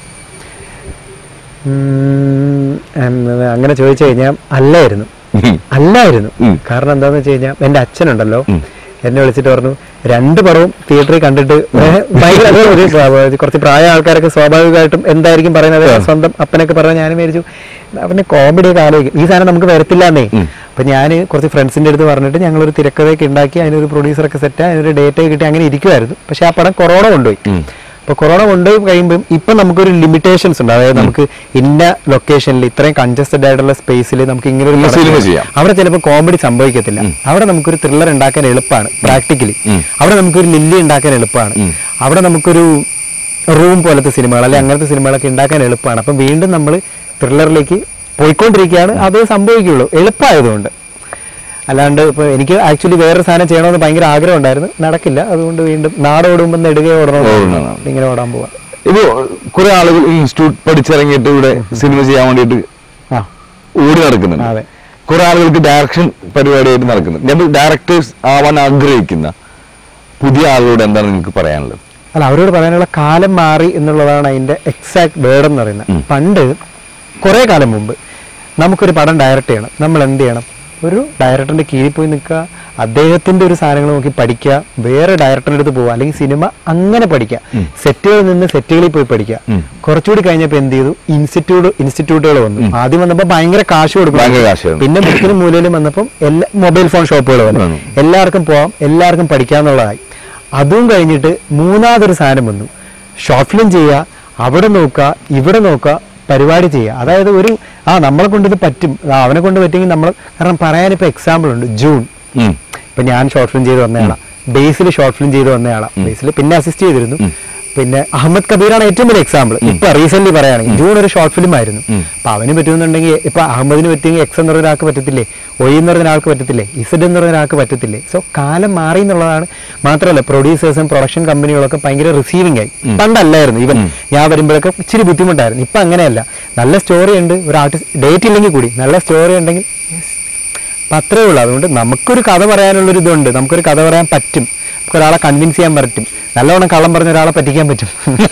ഉം, എന്നത് അങ്ങനെ ചോദിച്ചു കഴിഞ്ഞാൽ അല്ലായിരുന്നു ഉം. അല്ലായിരുന്നു ഉം. കാരണം എന്താന്ന് വെച്ച് കഴിഞ്ഞാൽ എന്റെ അച്ഛനുണ്ടല്ലോ ഉം. എന്നെ വിളിച്ചിട്ട് പറഞ്ഞു രണ്ട് പടവും തിയേറ്ററിൽ കണ്ടിട്ട് ഏ, ഭയങ്കര അത് ഒരു സ്വ- കുറച്ച് പ്രായ ആൾക്കാരൊക്കെ സ്വാഭാവികമായിട്ടും എന്തായിരിക്കും പറയുന്നത് സ്വന്തം അപ്പനൊക്കെ പറഞ്ഞാൽ ഞാനും വിചാരിച്ചു അവന്റെ കോമഡി ഒക്കെ ആലോചിക്കും ഈ സാധനം നമുക്ക് വരത്തില്ല എന്നേ ഉം. അപ്പം ഞാൻ കുറച്ച് ഫ്രണ്ട്സിൻ്റെ അടുത്ത് പറഞ്ഞിട്ട് ഞങ്ങളൊരു തിരക്കഥയൊക്കെ ഉണ്ടാക്കി അതിനൊരു പ്രൊഡ്യൂസറൊക്കെ സെറ്റ് അതിനൊരു ഡേറ്റ് കിട്ടി അങ്ങനെ ഇരിക്കുമായിരുന്നു പക്ഷേ ആ പടം കൊറോണ കൊണ്ടുപോയി ഉം. അപ്പോൾ കൊറോണ കൊണ്ടുപോയി കഴിയുമ്പം ഇപ്പം നമുക്കൊരു ലിമിറ്റേഷൻസ് ഉണ്ട് അതായത് നമുക്ക് ഇന്ന ലൊക്കേഷനിൽ ഇത്രയും കൺജസ്റ്റഡ് ആയിട്ടുള്ള സ്പേസിൽ നമുക്ക് ഇങ്ങനെ ഒരു ഇന്ന പടം cinema ചെയ്യാം. ചെയ്യാം. അവിടെ ചിലപ്പോൾ കോമഡി സംഭവിക്കത്തില്ല അവിടെ നമുക്കൊരു ത്രില്ലർ ഉണ്ടാക്കാൻ എളുപ്പമാണ് പ്രാക്ടിക്കലി ഉം. അവിടെ നമുക്കൊരു ലില്ലി ഉണ്ടാക്കാൻ എളുപ്പമാണ് ഉം. അവിടെ നമുക്കൊരു റൂം പോലത്തെ സിനിമകൾ അല്ലെങ്കിൽ അങ്ങനത്തെ സിനിമകളൊക്കെ ഉണ്ടാക്കാൻ എളുപ്പമാണ് അപ്പം വീണ്ടും നമ്മൾ ത്രില്ലറിലേക്ക് പോയിക്കൊണ്ടിരിക്കുകയാണ് അതേ സംഭവിക്കുള്ളൂ എളുപ്പമായതുകൊണ്ട് അല്ലാണ്ട് ഇപ്പോൾ എനിക്ക് ആക്ച്വലി വേറൊരു സാധനം ചെയ്യണമെന്ന് ഭയങ്കര ആഗ്രഹം ഉണ്ടായിരുന്നു നടക്കില്ല അതുകൊണ്ട് വീണ്ടും നാടോടുമ്പോൾ നെടുകെ ഓടണം ഓടണം. ഇങ്ങനെ ഓടാൻ പോവാം ഇത് കുറെ ആളുകൾ ഇൻസ്റ്റിറ്റ്യൂട്ട് പഠിച്ചിറങ്ങിയിട്ട് ഇവിടെ സിനിമ ചെയ്യാൻ വേണ്ടിയിട്ട് ആ ഓടി നടക്കുന്നുണ്ട് അതെ. കുറെ ആളുകൾക്ക് ഡയറക്ഷൻ പരിപാടിയായിട്ട് നടക്കുന്നുണ്ട് ഞാൻ ഡയറക്ടേഴ്സ് ആവാൻ ആഗ്രഹിക്കുന്ന പുതിയ ആളുകളോട് എന്താണ് നിങ്ങൾക്ക് പറയാനുള്ളത് അല്ല അവരോട് പറയാനുള്ള കാലം മാറി എന്നുള്ളതാണ് അതിന്റെ എക്സാക്ട് വേർഡ് എന്ന് പറയുന്നത് പണ്ട് കുറേ കാലം മുമ്പ് നമുക്കൊരു പടം ഡയറക്റ്റ് ചെയ്യണം നമ്മൾ എന്ത് ചെയ്യണം ഒരു ഡയറക്ടറിന്റെ കീഴിൽ പോയി നിൽക്കുക അദ്ദേഹത്തിന്റെ ഒരു സാധനങ്ങൾ നോക്കി പഠിക്കുക വേറെ ഡയറക്ടറിന്റെ അടുത്ത് പോവുക അല്ലെങ്കിൽ സിനിമ അങ്ങനെ പഠിക്കുക സെറ്റുകളിൽ നിന്ന് സെറ്റുകളിൽ പോയി പഠിക്കുക കുറച്ചുകൂടി കഴിഞ്ഞപ്പോൾ എന്ത് ചെയ്തു ഇൻസ്റ്റിറ്റ്യൂട്ട് ഇൻസ്റ്റിറ്റ്യൂട്ടുകൾ വന്നു ആദ്യം വന്നപ്പോൾ ഭയങ്കര കാശ് കൊടുക്കും ഭയങ്കര കാശായിരുന്നു. പിന്നെ മുക്കിലും മൂലയിലും വന്നപ്പം എല്ലാ മൊബൈൽ ഫോൺ ഷോപ്പുകൾ വന്നു വന്നു. എല്ലാവർക്കും പോവാം എല്ലാവർക്കും പഠിക്കാന്നുള്ളതായി അതും കഴിഞ്ഞിട്ട് മൂന്നാമതൊരു സാധനം വന്നു ഷോർട്ട് ഫിലിം ചെയ്യുക അവിടെ നോക്കുക ഇവിടെ നോക്കുക പരിപാടി ചെയ്യുക അതായത് ഒരു ആ നമ്മളെ കൊണ്ട് ഇത് പറ്റും ആ, അവനെ കൊണ്ട് പറ്റുമെങ്കിൽ നമ്മൾ കാരണം പറയാനിപ്പോൾ എക്സാമ്പിൾ ഉണ്ട് ജൂൺ ഉം. ഇപ്പൊ ഞാൻ ഷോർട്ട് ഫിലിം ചെയ്ത് വന്നയാളാ ബേസിൽ ഷോർട്ട് ഫിലിം ചെയ്ത് വന്നയാളാ ബേസിൽ പിന്നെ അസിസ്റ്റ് ചെയ്തിരുന്നു പിന്നെ അഹമ്മദ് കബീറാണ് ഏറ്റവും വലിയ എക്സാമ്പിൾ ഇപ്പൊ റീസെന്റ് പറയുകയാണെങ്കിൽ ജൂൺ ഒരു ഷോർട്ട് ഫിലിം ആയിരുന്നു അപ്പൊ അവന് പറ്റുമെന്നുണ്ടെങ്കിൽ ഇപ്പൊ അഹമ്മദിന് പറ്റിയെങ്കിൽ എക്സ് എന്ന് പറയുന്ന ഒരാൾക്ക് പറ്റത്തില്ലേ ഒയ് എന്ന് പറയുന്ന ഒരാൾക്ക് പറ്റത്തില്ലേ ഇസഡ് എന്ന് പറയുന്ന ഒരാൾക്ക് പറ്റത്തില്ലേ സോ കാലം മാറി എന്നുള്ളതാണ് മാത്രമല്ല പ്രൊഡ്യൂസേഴ്സും പ്രൊഡക്ഷൻ കമ്പനികളൊക്കെ ഭയങ്കര റിസീവിംഗ് ആയി പണ്ടല്ലായിരുന്നു ഇവൻ ഞാൻ വരുമ്പോഴൊക്കെ ഇച്ചിരി ബുദ്ധിമുട്ടായിരുന്നു ഇപ്പൊ അങ്ങനെയല്ല നല്ല സ്റ്റോറി ഉണ്ട് ഒരു ആർട്ടിസ്റ്റ് ഡേറ്റ് ഇല്ലെങ്കിൽ കൂടി നല്ല സ്റ്റോറി ഉണ്ടെങ്കിൽ yes, അപ്പൊ അത്രേ ഉള്ളൂ അതുകൊണ്ട് നമുക്കൊരു കഥ പറയാനുള്ളൊരു ഇതുണ്ട് നമുക്കൊരു കഥ പറയാൻ പറ്റും നമുക്ക് ഒരാളെ കൺവിൻസ് ചെയ്യാൻ പറ്റും നല്ലവണ്ണം കള്ളം പറഞ്ഞ ഒരാളെ പറ്റിക്കാൻ പറ്റും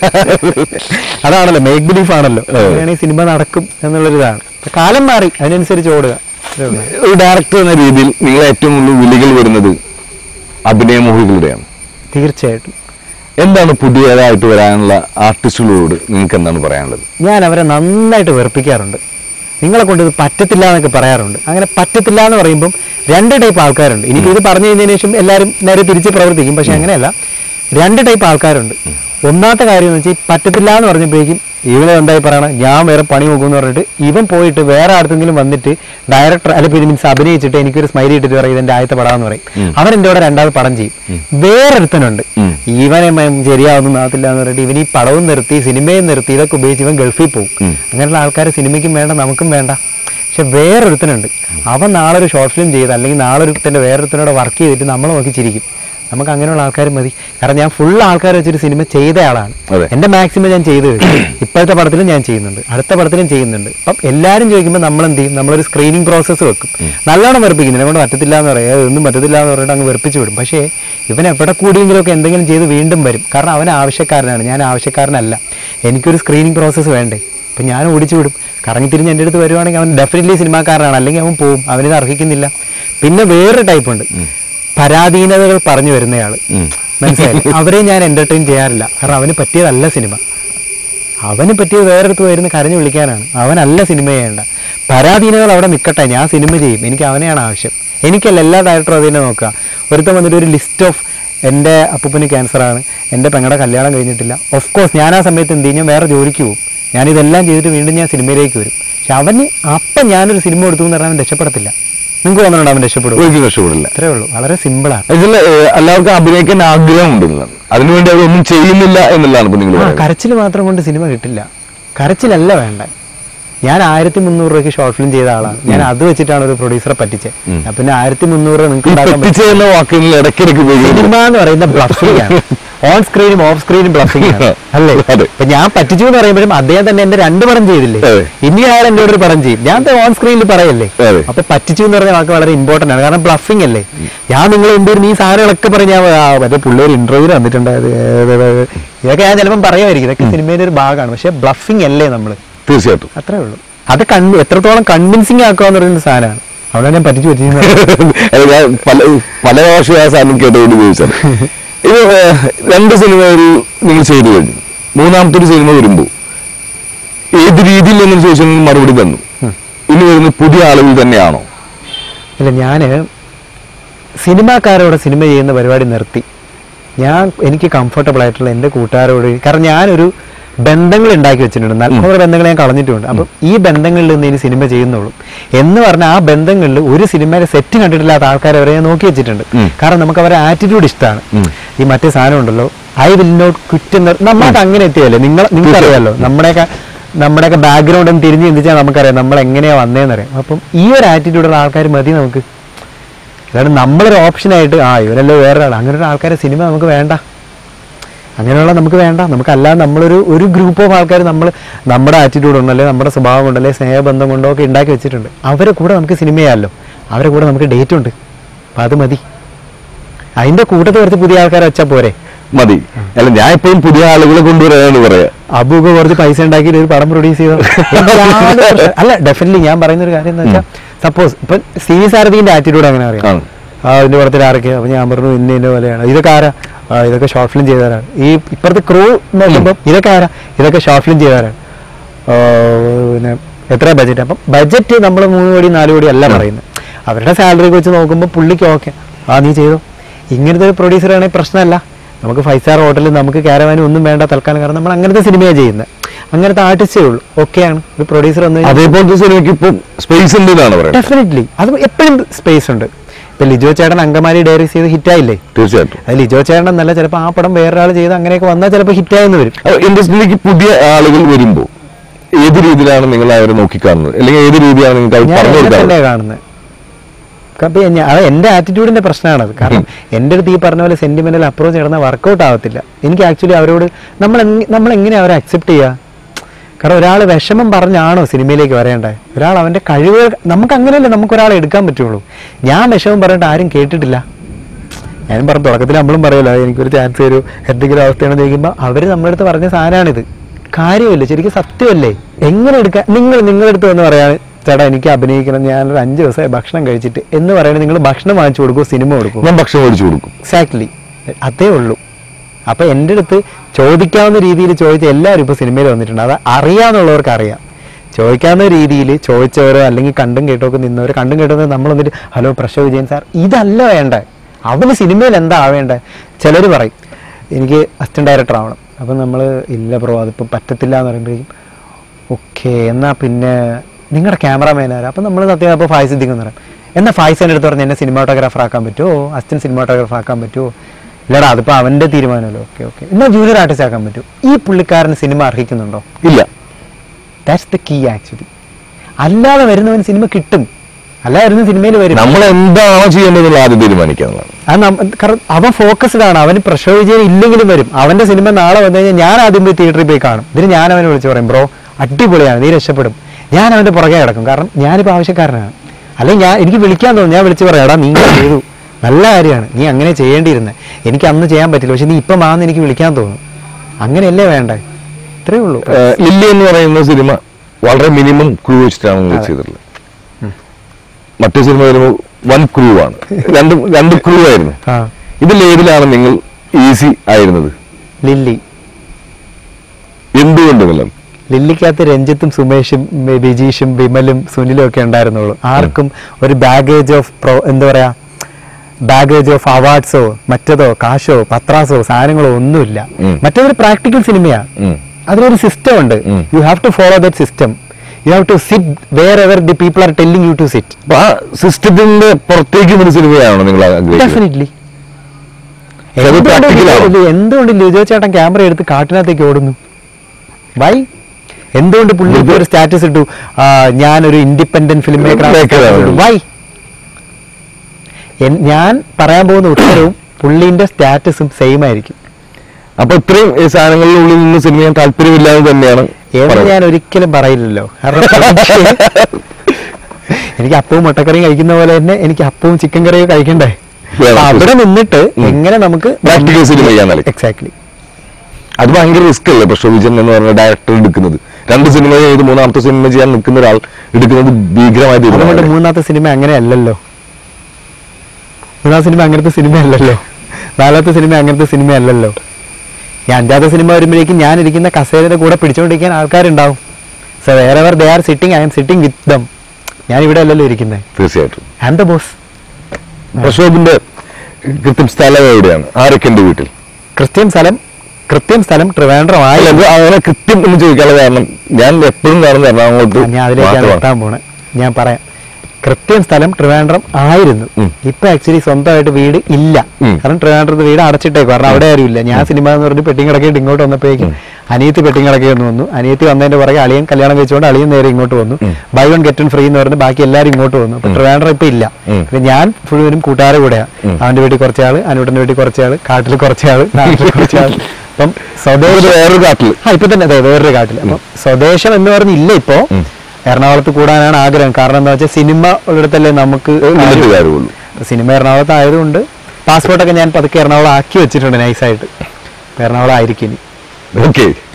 അതാണല്ലോ മേക്ക് ബിലീഫ് ആണല്ലോ അങ്ങനെയാണെങ്കിൽ സിനിമ നടക്കും എന്നുള്ളൊരു ഇതാണ് അപ്പൊ കാലം മാറി അതിനനുസരിച്ച് ഓടുക അത്രേ ഉള്ളൂ. ഒരു ഡയറക്ടർ എന്ന രീതിയിൽ നിങ്ങൾ ഏറ്റവും കൂടുതൽ വിളികൾ വരുന്നത് അഭിനയമോഹികളുടെയാണ് തീർച്ചയായിട്ടും എന്താണ് പുതിയതായിട്ട് വരാനുള്ള ആർട്ടിസ്റ്റുകളോട് നിങ്ങൾക്ക് എന്താണ് പറയാനുള്ളത് ഞാൻ അവരെ നന്നായിട്ട് വെറുപ്പിക്കാറുണ്ട് നിങ്ങളെ കൊണ്ട് ഇത് പറ്റത്തില്ല എന്നൊക്കെ പറയാറുണ്ട് അങ്ങനെ പറ്റത്തില്ല എന്ന് പറയുമ്പം രണ്ട് ടൈപ്പ് ആൾക്കാരുണ്ട് ഇനിയിപ്പോൾ ഇത് പറഞ്ഞു കഴിഞ്ഞതിന് ശേഷം എല്ലാവരും നേരെ തിരിച്ച് പ്രവർത്തിക്കും പക്ഷെ അങ്ങനെയല്ല രണ്ട് ടൈപ്പ് ആൾക്കാരുണ്ട് ഒന്നാമത്തെ കാര്യം എന്ന് വെച്ചാൽ ഈ പറ്റത്തില്ല എന്ന് പറഞ്ഞപ്പോഴേക്കും ഇവനെ എന്തായി പറയണം ഞാൻ വേറെ പണി നോക്കുമെന്ന് പറഞ്ഞിട്ട് ഇവൻ പോയിട്ട് വേറെ ആർക്കെങ്കിലും വന്നിട്ട് ഡയറക്ടർ അല്ല മീൻസ് അഭിനയിച്ചിട്ട് എനിക്കൊരു സ്മൈലി ഇട്ടിട്ട് പറയും ഇതെന്റെ ആദ്യത്തെ പടം പറയും അവൻ എൻ്റെ കൂടെ രണ്ടാമത് പടം ചെയ്യും വേറൊരുത്തനുണ്ട് ഇവനെ മ- ശരിയാവുന്നു നാത്തില്ല എന്ന് പറഞ്ഞിട്ട് ഇവൻ ഈ പടവും നിർത്തി സിനിമയും നിർത്തി ഇതൊക്കെ ഉപയോഗിച്ച് ഇവൻ ഗൾഫിൽ പോകും അങ്ങനെയുള്ള ആൾക്കാർ സിനിമയ്ക്കും വേണ്ട നമുക്കും വേണ്ട പക്ഷെ വേറൊരുത്തനുണ്ട് അവൻ നാളെ ഒരു ഷോർട്ട് ഫിലിം ചെയ്ത് അല്ലെങ്കിൽ നാളെ ഒരുത്തൻ്റെ വേറൊരുത്തനോട് വർക്ക് ചെയ്തിട്ട് നമ്മൾ നോക്കി ചിരിക്കും നമുക്ക് അങ്ങനെയുള്ള ആൾക്കാർ മതി കാരണം ഞാൻ ഫുൾ ആൾക്കാർ വെച്ചൊരു സിനിമ ചെയ്ത ആളാണ് അതെ. എന്റെ മാക്സിമം ഞാൻ ചെയ്തു കഴിഞ്ഞു ഇപ്പോഴത്തെ പടത്തിലും ഞാൻ ചെയ്യുന്നുണ്ട് അടുത്ത പടത്തിലും ചെയ്യുന്നുണ്ട് അപ്പം എല്ലാവരും ചോദിക്കുമ്പോൾ നമ്മൾ എന്ത് ചെയ്യും നമ്മളൊരു സ്ക്രീനിങ് പ്രോസസ്സ് വെക്കും നല്ലോണം വെറുപ്പിക്കും ഇതിനെ കൊണ്ട് പറ്റത്തില്ല എന്ന് പറയാം ഒന്നും പറ്റത്തില്ല എന്ന് പറഞ്ഞിട്ട് അങ്ങ് വെറുപ്പിച്ച് വിടും പക്ഷേ ഇവൻ എവിടെ കൂടിയെങ്കിലുമൊക്കെ എന്തെങ്കിലും ചെയ്ത് വീണ്ടും വരും കാരണം അവൻ ആവശ്യക്കാരനാണ് ഞാൻ ആവശ്യക്കാരനല്ല എനിക്കൊരു സ്ക്രീനിങ് പ്രോസസ്സ് വേണ്ടേ അപ്പം ഞാൻ ഓടിച്ചു വിടും കറങ്ങി തിരിഞ്ഞ് എൻ്റെ അടുത്ത് വരുവാണെങ്കിൽ അവൻ ഡെഫിനറ്റ്ലി സിനിമാക്കാരനാണ് അല്ലെങ്കിൽ അവൻ പോവും അവനിത് അർഹിക്കുന്നില്ല പിന്നെ വേറൊരു ടൈപ്പ് ഉണ്ട് പരാധീനതകൾ പറഞ്ഞു വരുന്നയാൾ മനസ്സിലായി അവരെ ഞാൻ എന്റർടൈൻ ചെയ്യാറില്ല കാരണം അവന് പറ്റിയതല്ല സിനിമ അവന് പറ്റിയത് വേറെടുത്ത് വരുന്ന കരഞ്ഞു വിളിക്കാനാണ് അവനല്ല സിനിമ ചെയ്യേണ്ട പരാധീനതകൾ അവിടെ നിൽക്കട്ടെ ഞാൻ സിനിമ ചെയ്യും എനിക്ക് അവനെയാണ് ആവശ്യം എനിക്കല്ല എല്ലാ ഡയറക്ടറും അതിനെ നോക്കുക ഒരുത്തം വന്നിട്ട് ഒരു ലിസ്റ്റ് ഓഫ് എൻ്റെ അപ്പൂപ്പന് ക്യാൻസറാണ് എൻ്റെ പെങ്ങളുടെ കല്യാണം കഴിഞ്ഞിട്ടില്ല ഓഫ് കോഴ്സ് ഞാൻ ആ സമയത്ത് എന്ത് ചെയ്യും ഞാൻ വേറെ ജോലിക്ക് പോകും ഞാനിതെല്ലാം ചെയ്തിട്ട് വീണ്ടും ഞാൻ സിനിമയിലേക്ക് വരും പക്ഷെ അവന് അപ്പം ഞാനൊരു സിനിമ എടുത്തു എന്ന് പറഞ്ഞാൽ അവൻ രക്ഷപ്പെടത്തില്ല നിങ്ങൾക്ക് തോന്നുന്നുണ്ടോ അവൻ രക്ഷപ്പെടും ഒരിക്കലും രക്ഷപ്പെടില്ല അത്രേ ഉള്ളൂ വളരെ സിമ്പിളാണ് ഇതിൽ എല്ലാവർക്കും അഭിനയിക്കാൻ ആഗ്രഹമുണ്ട് എന്നുള്ളതാണ് അതിനുവേണ്ടി അവരൊന്നും ചെയ്യുന്നില്ല എന്നുള്ളതാണ് ഇപ്പൊ നിങ്ങൾ ആ പറയുന്നത് കരച്ചിൽ മാത്രം കൊണ്ട് സിനിമ കിട്ടില്ല കരച്ചിലല്ല വേണ്ട ഞാൻ ആയിരത്തി മുന്നൂറ് രൂപയ്ക്ക് ഷോർട്ട് ഫിലിം ചെയ്ത ആളാണ് ഞാൻ അത് വെച്ചിട്ടാണ് ഒരു പ്രൊഡ്യൂസറെ പറ്റിച്ചത് ഞാൻ പിന്നെ ആയിരത്തി മുന്നൂറ് നിങ്ങൾക്ക് ഈ ഉണ്ടാക്കാൻ പറ്റും പെട്ടിച്ച എന്ന വാക്കുകൾ ഇടയ്ക്കിടയ്ക്ക് ഉപയോഗിക്കുന്നു സിനിമ എന്ന് പറയുന്ന ബ്ലഫിംഗ് ആണ് ഓൺ സ്ക്രീനും ഓഫ് സ്ക്രീനും ബ്ലഫിംഗ് ആണ് അല്ലേ അതെ. ഇപ്പൊ ഞാൻ പറ്റിച്ചു എന്ന് പറയുമ്പോഴും അദ്ദേഹം തന്നെ എന്റെ രണ്ട് പടം ചെയ്തില്ലേ അതെ. ഇനി അയാൾ എന്റെ ഒരു പടം ചെയ്യും ഞാൻ ഓൺ സ്ക്രീനിൽ പറയല്ലേ അതെ. അപ്പൊ പറ്റിച്ചു എന്ന് പറഞ്ഞ വാക്ക് വളരെ ഇമ്പോർട്ടന്റ് ആണ് കാരണം ബ്ലഫിംഗ് അല്ലേ ഞാൻ നിങ്ങൾ എന്തൊരു ഈ സാധനങ്ങളൊക്കെ പറഞ്ഞ ഞാൻ ആ, മറ്റേ പുള്ളി ഒരു ഇന്റർവ്യൂ തന്നിട്ടുണ്ടായത് ഇതൊക്കെ ഞാൻ ചിലപ്പം പറയുമായിരിക്കും ഇതൊക്കെ സിനിമയുടെ ഒരു ഭാഗമാണ് പക്ഷെ ബ്ലഫിംഗ് അല്ലേ നമ്മൾ തീർച്ചയായിട്ടും അത്രേ ഉള്ളൂ അത് കൺ എത്രത്തോളം കൺവിൻസിങ് ആക്കുക എന്ന് പറയുന്ന സാധനമാണ് അവിടെ ഞാൻ പറ്റിച്ചു വെച്ചിരുന്നത് അത് ഞാൻ പല പല പ്രാവശ്യം ആ സാധനം കേട്ടുകൊണ്ട് ഉപയോഗിച്ചത് ഇത് ഏഹ്, രണ്ട് സിനിമകൾ നിങ്ങൾ ചെയ്തു കഴിഞ്ഞു മൂന്നാമത്തെ ഒരു സിനിമ വരുമ്പോൾ ഏത് രീതിയിൽ എന്ന് ചോദിച്ചാൽ നിങ്ങൾ മറുപടി തന്നു ഇനി വരുന്ന പുതിയ ആളുകൾ തന്നെയാണോ ഇല്ല ഞാൻ സിനിമാക്കാരോട് സിനിമ ചെയ്യുന്ന പരിപാടി നിർത്തി ഞാൻ എനിക്ക് കംഫർട്ടബിൾ ആയിട്ടുള്ള എൻ്റെ കൂട്ടുകാരോട് കാരണം ഞാനൊരു ബന്ധങ്ങൾ ഉണ്ടാക്കി വെച്ചിട്ടുണ്ട് നല്ല കുറേ ബന്ധങ്ങൾ ഞാൻ കളഞ്ഞിട്ടുണ്ട് അപ്പം ഈ ബന്ധങ്ങളിൽ നിന്ന് ഇനി സിനിമ ചെയ്യുന്നുള്ളൂ എന്ന് പറഞ്ഞാൽ ആ ബന്ധങ്ങളിൽ ഒരു സിനിമയുടെ സെറ്റ് കണ്ടിട്ടില്ലാത്ത ആൾക്കാരെ വരെ ഞാൻ നോക്കി വെച്ചിട്ടുണ്ട് ഉം. കാരണം നമുക്ക് അവരുടെ ആറ്റിറ്റ്യൂഡ് ഇഷ്ടമാണ് ഉം. ഈ മറ്റേ സാധനം ഉണ്ടല്ലോ ഐ വിൽ നോട്ട് ക്വിറ്റ് എന്ന് നമ്മളൊക്കെ അങ്ങനെ എത്തിയല്ലേ നിങ്ങൾ നിങ്ങൾക്കറിയാലോ നമ്മുടെയൊക്കെ നമ്മുടെയൊക്കെ ബാക്ക്ഗ്രൗണ്ട് എന്ന് തിരിഞ്ഞ് ചിന്തിച്ചാൽ നമുക്കറിയാം നമ്മൾ എങ്ങനെയാ വന്നതെന്നറിയാം അപ്പം ഈ ഒരു ആറ്റിറ്റ്യൂഡുള്ള ആൾക്കാർ മതി നമുക്ക് അല്ലാണ്ട് നമ്മളൊരു ഓപ്ഷനായിട്ട് ആ ഇവരല്ലോ വേറെ ആൾ അങ്ങനെ ഒരു ആൾക്കാരെ സിനിമ നമുക്ക് വേണ്ട അങ്ങനെയുള്ള നമുക്ക് വേണ്ട നമുക്ക് അല്ലാതെ നമ്മളൊരു ഒരു ഗ്രൂപ്പ് ഓഫ് ആൾക്കാർ നമ്മൾ നമ്മുടെ ആറ്റിറ്റ്യൂഡ് ഉണ്ടല്ലേ നമ്മുടെ സ്വഭാവം കൊണ്ടല്ലേ സ്നേഹബന്ധം കൊണ്ടോ ഒക്കെ ഉണ്ടാക്കി വെച്ചിട്ടുണ്ട് അവരെ കൂടെ നമുക്ക് സിനിമ ചെയ്യാമല്ലോ അവരെ കൂടെ നമുക്ക് ഡേറ്റ് ഉണ്ട് അപ്പം അത് മതി അതിന്റെ കൂട്ടത്തിൽ കുറച്ച് പുതിയ ആൾക്കാരെ വെച്ചാൽ പോരെ മതി അല്ല ഞാൻ എപ്പോഴും പുതിയ ആളുകളെ കൊണ്ടുവരാനാണ് പറയാ അബുക്ക് കുറച്ച് പൈസ ഉണ്ടാക്കിയിട്ട് ഒരു പടം പ്രൊഡ്യൂസ് ചെയ്തോ യാതൊരു പ്രശ്നം- അല്ല ഡെഫിനറ്റ്ലി ഞാൻ പറയുന്ന ഒരു കാര്യം എന്ന് വെച്ചാൽ സപ്പോസ് ഇപ്പൊ സി വി സാരഥിന്റെ ആറ്റിറ്റ്യൂഡ് അങ്ങനെ അറിയാം ആണ്. ആ ഇതിന്റെ പുറത്തിൽ ആരൊക്കെ അപ്പൊ ഞാൻ പറഞ്ഞു ഇന്ന ഇന്ന പോലെയാണ് ഇതൊക്കെ ആരാ ആ, ഇതൊക്കെ ഷോർട്ട് ഫിലിം ചെയ്തവരാണ് ഈ ഇപ്പുറത്തെ ക്രൂ നോക്കുമ്പോൾ ഇതൊക്കെ ആരാ ഇതൊക്കെ ഷോർട്ട് ഫിലിം ചെയ്തവരാണ് ആ, പിന്നെ എത്ര ബജറ്റ് അപ്പം ബജറ്റ് നമ്മൾ മൂന്ന് കോടി നാല് കോടി അല്ല പറയുന്നത് അവരുടെ സാലറി വെച്ച് നോക്കുമ്പോൾ പുള്ളിക്ക് ഓക്കെ ആ നീ ചെയ്തോ ഇങ്ങനത്തെ ഒരു പ്രൊഡ്യൂസർ ആണെങ്കിൽ പ്രശ്നമല്ല നമുക്ക് ഫൈവ് സ്റ്റാർ ഹോട്ടലിൽ നമുക്ക് ക്യാരവാനും ഒന്നും വേണ്ട തൽക്കാലം കാരണം നമ്മൾ അങ്ങനത്തെ സിനിമയാണ് ചെയ്യുന്നത് അങ്ങനത്തെ ആർട്ടിസ്റ്റേ ഉള്ളൂ ഓക്കെയാണ് ഒരു പ്രൊഡ്യൂസർ വന്നു കഴിഞ്ഞാൽ അതേപോലത്തെ സിനിമയ്ക്ക് ഇപ്പം സ്പേസ് ഉണ്ട് എന്നാണ് പറയുന്നത് ഡെഫിനറ്റ്ലി അത് എപ്പോഴും സ്പേസ് ഉണ്ട് ഇപ്പൊ ലിജോ ചേട്ടൻ അങ്കമാലി ഡയറീസ് ചെയ്ത് ഹിറ്റായില്ലേ തീർച്ചയായിട്ടും അത് ലിജോ ചേട്ടൻ എന്നല്ല ചിലപ്പോൾ ആ പടം വേറൊരാൾ ചെയ്ത് അങ്ങനെയൊക്കെ വന്നാൽ ചിലപ്പോൾ ഹിറ്റായെന്ന് വരും ഇൻഡസ്ട്രിയിലേക്ക് പുതിയ ആളുകൾ വരുമ്പോൾ ഏത് രീതിയിലാണ് നിങ്ങൾ അവരെ നോക്കിക്കാണുന്നത് അല്ലെങ്കിൽ ഏത് രീതിയാണ് നിങ്ങൾക്ക് അവർ ഞാൻ പറഞ്ഞു എന്നെ കൊടുക്കാറ് തന്നെ കാണുന്നത് അപ്പൊ ഞാൻ- അത് എന്റെ ആറ്റിറ്റ്യൂഡിന്റെ പ്രശ്നമാണത് കാരണം എൻ്റെ അടുത്ത് ഈ പറഞ്ഞ പോലെ സെന്റിമെന്റൽ അപ്രോച്ച് നടന്ന വർക്കൗട്ട് ആവത്തില്ല എനിക്ക് ആക്ച്വലി അവരോട് നമ്മൾ എങ്- നമ്മൾ എങ്ങനെ അവരെ അക്സെപ്റ്റ് ചെയ്യുക കാരണം ഒരാൾ വിഷമം പറഞ്ഞാണോ സിനിമയിലേക്ക് വരേണ്ടത് ഒരാൾ അവന്റെ കഴിവുകൾ നമുക്ക് അങ്ങനെയല്ലേ നമുക്ക് ഒരാളെ എടുക്കാൻ പറ്റുള്ളൂ ഞാൻ വിഷമം പറഞ്ഞിട്ട് ആരും കേട്ടിട്ടില്ല ഞാനും പറഞ്ഞു തുടക്കത്തിൽ നമ്മളും പറയുമല്ലോ എനിക്കൊരു ചാൻസ് ഒരു എന്തെങ്കിലും അവസ്ഥയാണെന്ന് ചോദിക്കുമ്പോൾ അവർ നമ്മുടെ അടുത്ത് പറഞ്ഞ സാധനമാണിത് കാര്യമില്ല ശരിക്കും സത്യമല്ലേ എങ്ങനെ എടുക്കാൻ നിങ്ങൾ നിങ്ങളുടെ അടുത്ത് വന്ന് പറയാണ് ചേട്ടാ എനിക്ക് അഭിനയിക്കണം ഞാനൊരു അഞ്ച് ദിവസമായി ഭക്ഷണം കഴിച്ചിട്ട് എന്ന് പറയുന്നത് നിങ്ങൾ ഭക്ഷണം വാങ്ങിച്ചു കൊടുക്കുമോ സിനിമ കൊടുക്കും ഞാൻ ഭക്ഷണം മേടിച്ചു കൊടുക്കും എക്സാക്ട്ലി അതേ ഉള്ളൂ അപ്പൊ എൻ്റെ അടുത്ത് ചോദിക്കാവുന്ന രീതിയിൽ ചോദിച്ച എല്ലാവരും ഇപ്പൊ സിനിമയിൽ വന്നിട്ടുണ്ട് അത് അറിയാന്നുള്ളവർക്ക് അറിയാം ചോദിക്കാവുന്ന രീതിയിൽ ചോദിച്ചവരോ അല്ലെങ്കിൽ കണ്ടും കേട്ടൊക്കെ നിന്നവർ കണ്ടും കേട്ടൊക്കെ നമ്മൾ വന്നിട്ട് ഹലോ പ്രശോ വിജയൻ സാർ ഇതല്ല വേണ്ടേ അവന് സിനിമയിൽ എന്താ ആവേണ്ടേ ചിലർ പറയും എനിക്ക് അസിസ്റ്റന്റ് ഡയറക്ടർ ആവണം അപ്പം നമ്മൾ ഇല്ല ബ്രോ അതിപ്പോൾ പറ്റത്തില്ല എന്ന് പറയുമ്പോഴേക്കും ഓക്കെ എന്നാൽ പിന്നെ നിങ്ങളുടെ ക്യാമറമാൻ ആരാ അപ്പം നമ്മൾ സത്യം അപ്പോൾ ഫായ് സിദ്ദിഖ് എന്ന് പറയും എന്നാൽ ഫായ്സ് എൻ്റെ അടുത്ത് പറഞ്ഞ് എന്നെ സിനിമാട്ടോഗ്രാഫർ ആക്കാൻ പറ്റുമോ അസിസ്റ്റന്റ് സിനിമാട്ടോഗ്രാഫർ ആക്കാൻ പറ്റുമോ ഇല്ലടാ അതിപ്പോൾ അവൻ്റെ തീരുമാനമല്ലോ ഓക്കെ ഓക്കെ എന്നാൽ ജൂനിയർ ആർട്ടിസ്റ്റ് ആക്കാൻ പറ്റുമോ ഈ പുള്ളിക്കാരന് സിനിമ അർഹിക്കുന്നുണ്ടോ ഇല്ല ദാറ്റ്സ് ദ കീ ആക്ച്വലി അല്ലാതെ വരുന്നവൻ സിനിമ കിട്ടും അല്ലാതെ വരുന്ന സിനിമയിൽ വരും നമ്മൾ എന്താണോ ചെയ്യേണ്ടതെന്നുള്ള ആദ്യം തീരുമാനിക്കാന്നുള്ളതാണ് അത് നമ്മ- കാരണം അവൻ ഫോക്കസ്ഡ് ആണ് അവന് പ്രഷർ വിജയം ഇല്ലെങ്കിലും വരും അവന്റെ സിനിമ നാളെ വന്നു കഴിഞ്ഞാൽ ഞാൻ ആദ്യം പോയി തിയേറ്ററിൽ പോയി കാണും ഇതിന് ഞാൻ അവനെ വിളിച്ച് പറയും ബ്രോ അടിപൊളിയാണ് നീ രക്ഷപ്പെടും ഞാൻ അവന്റെ പുറകെ കിടക്കും കാരണം ഞാനിപ്പോൾ ആവശ്യക്കാരനാണ് അല്ലെങ്കിൽ ഞാൻ എനിക്ക് വിളിക്കാൻ തോന്നും ഞാൻ വിളിച്ച് പറയാം എടാ നീ ഇങ്ങനെ ചെയ്തു നല്ല കാര്യമാണ് നീ അങ്ങനെ ചെയ്യേണ്ടിയിരുന്നത് എനിക്ക് അന്ന് ചെയ്യാൻ പറ്റില്ല പക്ഷെ നീ ഇപ്പം മാന്ന് എനിക്ക് വിളിക്കാൻ തോന്നും അങ്ങനെയല്ലേ വേണ്ടേ ഇത്രേ ഉള്ളൂ ഏഹ് ലില്ലി എന്ന് പറയുന്ന സിനിമ വളരെ മിനിമം ക്രൂ വെച്ചിട്ടാണ് നിങ്ങൾ ചെയ്തിട്ടുള്ളത് മറ്റു സിനിമ വരുമ്പോൾ വൻ ക്രൂ ആണ് രണ്ട് രണ്ട് ക്രൂ ആയിരുന്നു ആ ഇതിൽ ഏതിലാണ് നിങ്ങൾ ഈസി ആയിരുന്നത് ലില്ലി എന്തുകൊണ്ട് നിങ്ങൾ ലില്ലിക്കകത്ത് രഞ്ജിത്തും സുമേഷും ബി- ബിജീഷും വിമലും സുനിലും ഒക്കെ ഉണ്ടായിരുന്നുള്ളൂ ആർക്കും ഒരു ബാഗേജ് ഓഫ് പ്രോ എന്താ പറയാ ബാഗേജ് ഓഫ് അവാർഡ്സോ മറ്റതോ കാശോ പത്രാസോ സാധനങ്ങളോ ഒന്നുമില്ല ഉം. മറ്റേതൊരു പ്രാക്ടിക്കൽ സിനിമയാണ് ഉം. അതിലൊരു സിസ്റ്റം ഉണ്ട് ഉം. You have to follow that system you have to sit wherever the people are telling you to sit അപ്പൊ ആ സിസ്റ്റത്തിന്റെ പുറത്തേക്ക് ഒരു സിനിമയാണോ നിങ്ങൾ ആഗ്രഹിക്കുന്നത് ഡെഫിനറ്റ്ലി അത് practical ആണോ? എന്തുകൊണ്ട് ലിജോ ചേട്ടൻ ക്യാമറ എടുത്ത് കാട്ടിനകത്തേക്ക് ഓടുന്നു വൈ എന്തുകൊണ്ട് പുള്ളി ഇപ്പൊ ഒരു സ്റ്റാറ്റസ് ഇട്ടു ആ, ഞാനൊരു ഇൻഡിപെൻഡന്റ് ഫിലിം Maker ആണ്. വൈ ഞാൻ പറയാൻ പോകുന്ന ഉത്തരവും പുള്ളിന്റെ സ്റ്റാറ്റസും സെയിം ആയിരിക്കും അപ്പൊ ഇത്രയും ഈ സാധനങ്ങളിലുള്ളിൽ നിന്ന് സിനിമ ചെയ്യാൻ താല്പര്യമില്ലാതെ തന്നെയാണ് എന്ന് പറയുന്നത്. ഞാൻ ഒരിക്കലും പറയില്ലല്ലോ കാരണം എനിക്ക് അപ്പവും മുട്ടക്കറിയും കഴിക്കുന്ന പോലെ തന്നെ എനിക്ക് അപ്പവും ചിക്കൻ കറിയും കഴിക്കണ്ടേ വേണം. അപ്പൊ അവിടെ നിന്നിട്ട് ഉം. എങ്ങനെ നമുക്ക് Practical cinema ചെയ്യാൻ നൽകി. എക്സാക്ട്ലി അത് ഭയങ്കര റിസ്ക് അല്ലേ പ്രശോ വിജയൻ എന്ന് പറഞ്ഞ ഡയറക്ടർ എടുക്കുന്നത് രണ്ട് സിനിമ ചെയ്ത് മൂന്നാമത്തെ സിനിമ ചെയ്യാൻ നിൽക്കുന്ന ഒരാൾ എടുക്കുന്നത് ഭീകരമായ അതുകൊണ്ട് തീരുമാനമാണ് മൂന്നാമത്തെ സിനിമ അങ്ങനെ അല്ലല്ലോ മൂന്നാമത്തെ സിനിമ അങ്ങനത്തെ സിനിമ അല്ലല്ലോ നാലാമത്തെ സിനിമ അങ്ങനത്തെ സിനിമ അല്ലല്ലോ ഈ അഞ്ചാമത്തെ സിനിമ വരുമ്പോഴേക്കും ഞാൻ ഇരിക്കുന്ന കസേരയുടെ കൂടെ പിടിച്ചുകൊണ്ടിരിക്കാൻ ആൾക്കാരുണ്ടാവും സോ വേറെ they are sitting I'm sitting with them ഞാൻ ഇവിടെ അല്ലല്ലോ ഇരിക്കുന്നത് തീർച്ചയായിട്ടും ഐ ആം ദ ബോസ് പ്രക്ഷോഭിന്റെ കൃത്യം സ്ഥലം എവിടെയാണ് ആരൊക്കെ ഉണ്ട് വീട്ടിൽ കൃത്യം സ്ഥലം കൃത്യം സ്ഥലം ട്രിവാൻഡ്രം ആയി അല്ല ഇത് അങ്ങനെ കൃത്യം എന്ന് ചോദിക്കാനുള്ള കാരണം ഞാൻ എപ്പോഴും കാണുന്ന എറണാകുളത്ത് ഞാൻ അതിലേക്കാണ് മാത്രമാണ്. എത്താൻ പോണേ ഞാൻ പറയാം കൃത്യം സ്ഥലം ട്രിവാൻഡ്രം ആയിരുന്നു ഉം. ഇപ്പൊ ആക്ച്വലി സ്വന്തമായിട്ട് വീട് ഇല്ല ഉം. കാരണം ട്രിവാൻഡ്രത്ത് വീട് അടച്ചിട്ടേക്കും കാരണം അവിടെ ആരും ഇല്ല ഞാൻ സിനിമ എന്ന് പറഞ്ഞ് പെട്ടിങ് കിടക്കിയിട്ട് ഇങ്ങോട്ട് വന്നപ്പോഴേക്കും അനിയത്തി പെട്ടിങ് കിടക്കുകയെന്ന് വന്നു അനിയത്തി വന്നതിന്റെ പുറകെ അളിയൻ കല്യാണം കഴിച്ചുകൊണ്ട് അളിയൻ നേരെ ഇങ്ങോട്ട് വന്നു ബൈ വൺ ഗെറ്റ് ഫ്രീ എന്ന് പറഞ്ഞ് ബാക്കി എല്ലാവരും ഇങ്ങോട്ട് വന്നു അപ്പൊ ട്രിവാൻഡ്രം ഇപ്പൊ ഇല്ല ഉം. പിന്നെ ഞാൻ മുഴുവനും കൂട്ടുകാരെ കൂടെയാ അവന്റെ വീട്ടിൽ കുറച്ചാള് അനുവിന്റെ വീട്ടിൽ കുറച്ചാള് കാട്ടിൽ കുറച്ചാള് നാട്ടിൽ കുറച്ചാള് അപ്പം ഇത് സ്വദേശം വേറൊരു കാട്ടില് ആ ഇപ്പൊ തന്നെ അതെ വേറൊരു കാട്ടിൽ അപ്പൊ സ്വദേശം എന്ന് പറഞ്ഞില്ല ഇപ്പോ എറണാകുളത്ത് കൂടാനാണ് ആഗ്രഹം കാരണം എന്താ വെച്ചാൽ സിനിമ ഉള്ളിടത്തല്ലേ നമുക്ക് നിന്നിട്ട് കാര്യമുള്ളൂ അപ്പൊ സിനിമ എറണാകുളത്ത് ആയതുകൊണ്ട് പാസ്പോർട്ടൊക്കെ ഞാൻ പതുക്കെ എറണാകുളം ആക്കി വെച്ചിട്ടുണ്ട് നൈസായിട്ട് എറണാകുളം ആയിരിക്കും ഇനി ഓക്കെ